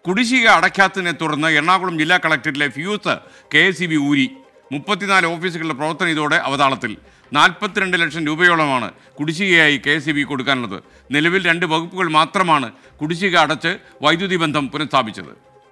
കുടിശ്ശിക അടയ്ക്കാത്തതിനെ തുടർന്ന് എറണാകുളം ജില്ലാ കളക്ടറേറ്റിലെ fuse K S C B ഊരി മുപ്പത്തിനാല് ഓഫീസുകളുടെ പ്രവർത്തനം ഇതോടെ അവതാളത്തിൽ നാൽപ്പത്തിരണ്ട് ലക്ഷം രൂപയോളമാണ് കുടിശ്ശികയായി കെ എസ് സി ബി കൊടുക്കാനുള്ളത് നിലവിൽ രണ്ട് വകുപ്പുകൾ മാത്രമാണ് കുടിശ്ശിക അടച്ച് വൈദ്യുതി ബന്ധം പുനഃസ്ഥാപിച്ചത്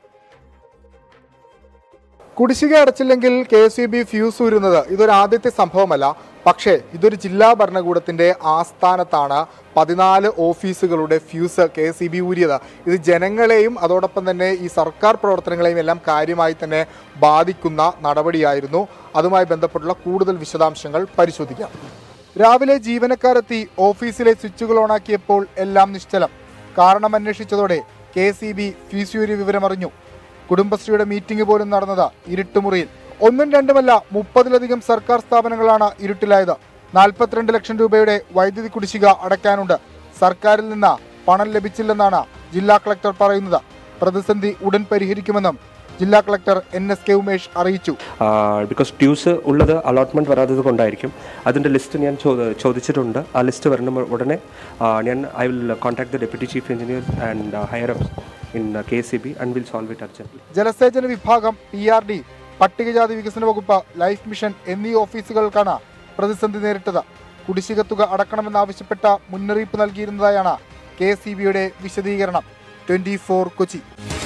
കുടിശ്ശിക അടച്ചില്ലെങ്കിൽ K S E B fuse ഊരുന്നത് ഇതൊരു ആദ്യത്തെ സംഭവമല്ല പക്ഷേ ഇതൊരു ജില്ലാ ഭരണകൂടത്തിന്റെ ആസ്ഥാനത്താണ് പതിനാല് ഓഫീസുകളുടെ fuse K S E B ഊരിയത് ഇത് ജനങ്ങളെയും അതോടൊപ്പം തന്നെ ഈ സർക്കാർ പ്രവർത്തനങ്ങളെയും എല്ലാം കാര്യമായി തന്നെ ബാധിക്കുന്ന നടപടിയായിരുന്നു അതുമായി ബന്ധപ്പെട്ടുള്ള കൂടുതൽ വിശദാംശങ്ങൾ പരിശോധിക്കാം രാവിലെ ജീവനക്കാരെത്തി ഓഫീസിലെ സ്വിച്ചുകൾ ഓണാക്കിയപ്പോൾ എല്ലാം നിശ്ചലം കാരണം അന്വേഷിച്ചതോടെ K S E B fuse ഊരിയ വിവരമറിഞ്ഞു കുടുംബശ്രീയുടെ മീറ്റിംഗ് പോലും നടന്നത് ഇരുട്ടുമുറിയിൽ ഒന്നും രണ്ടുമല്ല മുപ്പതിലധികം സർക്കാർ സ്ഥാപനങ്ങളാണ് ഇരുട്ടിലായത് നാൽപ്പത്തിരണ്ട് ലക്ഷം രൂപയുടെ വൈദ്യുതി കുടിശ്ശിക അടയ്ക്കാനുണ്ട് സർക്കാരിൽ നിന്ന് പണം ലഭിച്ചില്ലെന്നാണ് ജില്ലാ കളക്ടർ പറയുന്നത് പ്രതിസന്ധി ഉടൻ പരിഹരിക്കുമെന്നും ജില്ലാ collector N S K Umesh അറിയിച്ചു ബിക്കോസ് ഡ്യൂസ് ഉള്ളത് അലോട്ട്മെൻറ്റ് വരാത്തത് കൊണ്ടായിരിക്കും അതിൻ്റെ ലിസ്റ്റ് ഞാൻ ചോ- ചോദിച്ചിട്ടുണ്ട് ആ ലിസ്റ്റ് വരുന്ന ഉടനെ ആ, ഞാൻ I will contact the deputy chief engineer and higher ups in K C B and will solve it urgently ജലസേചന വിഭാഗം പി ആർ ഡി പട്ടികജാതി വികസന വകുപ്പ് ലൈഫ് മിഷൻ എന്നീ ഓഫീസുകൾക്കാണ് പ്രതിസന്ധി നേരിട്ടത് കുടിശ്ശിക തുക അടക്കണമെന്നാവശ്യപ്പെട്ട മുന്നറിയിപ്പ് നൽകിയിരുന്നതായാണ് കെ എസ് ഇ ബിയുടെ വിശദീകരണം ട്വന്റി ഫോർ കൊച്ചി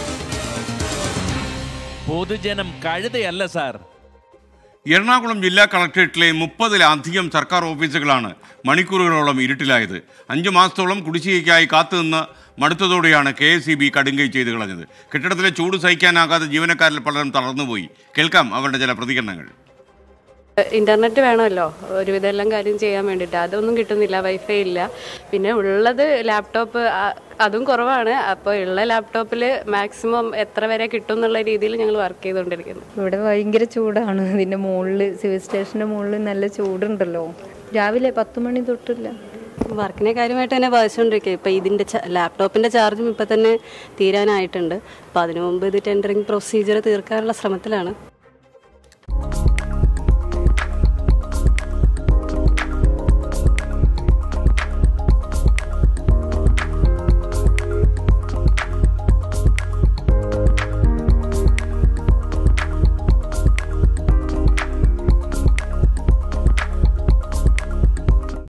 പൊതുജനം കഴുതയല്ല സാർ എറണാകുളം ജില്ലാ കളക്ടറേറ്റിലെ മുപ്പതിലധികം സർക്കാർ ഓഫീസുകളാണ് മണിക്കൂറുകളോളം ഇരുട്ടിലായത് അഞ്ചു മാസത്തോളം കുടിശ്ശികയ്ക്കായി കാത്തുനിന്ന് മടുത്തതോടെയാണ് കെ എസ് സി ബി കടുങ്കൈ ചെയ്ത് കളഞ്ഞത് കെട്ടിടത്തിലെ ചൂട് സഹിക്കാനാകാതെ ജീവനക്കാരിൽ പലരും തളർന്നുപോയി കേൾക്കാം അവരുടെ ചില പ്രതികരണങ്ങൾ ഇന്റർനെറ്റ് വേണമല്ലോ ഒരുവിധം എല്ലാം കാര്യം ചെയ്യാൻ വേണ്ടിയിട്ട് അതൊന്നും കിട്ടുന്നില്ല വൈഫൈ ഇല്ല പിന്നെ ഉള്ളത് ലാപ്ടോപ്പ് ആ- അതും കുറവാണ് അപ്പോൾ ഉള്ള ലാപ്ടോപ്പിൽ മാക്സിമം എത്ര വരെ കിട്ടും എന്നുള്ള രീതിയിൽ ഞങ്ങൾ വർക്ക് ചെയ്തുകൊണ്ടിരിക്കുന്നു ഇവിടെ ഭയങ്കര ചൂടാണ് ഇതിൻ്റെ മുകളിൽ സിവിൽ സ്റ്റേഷൻ്റെ മുകളിൽ നല്ല ചൂടുണ്ടല്ലോ രാവിലെ പത്ത് മണി തൊട്ടില്ല വർക്കിനെ കാര്യമായിട്ട് തന്നെ ബാധിച്ചുകൊണ്ടിരിക്കുക ഇപ്പം ഇതിൻ്റെ ലാപ്ടോപ്പിൻ്റെ ചാർജും ഇപ്പം തന്നെ തീരാനായിട്ടുണ്ട് അപ്പോൾ അതിനു മുമ്പ് ഇത് ടെൻഡറിങ് പ്രൊസീജിയർ തീർക്കാനുള്ള ശ്രമത്തിലാണ്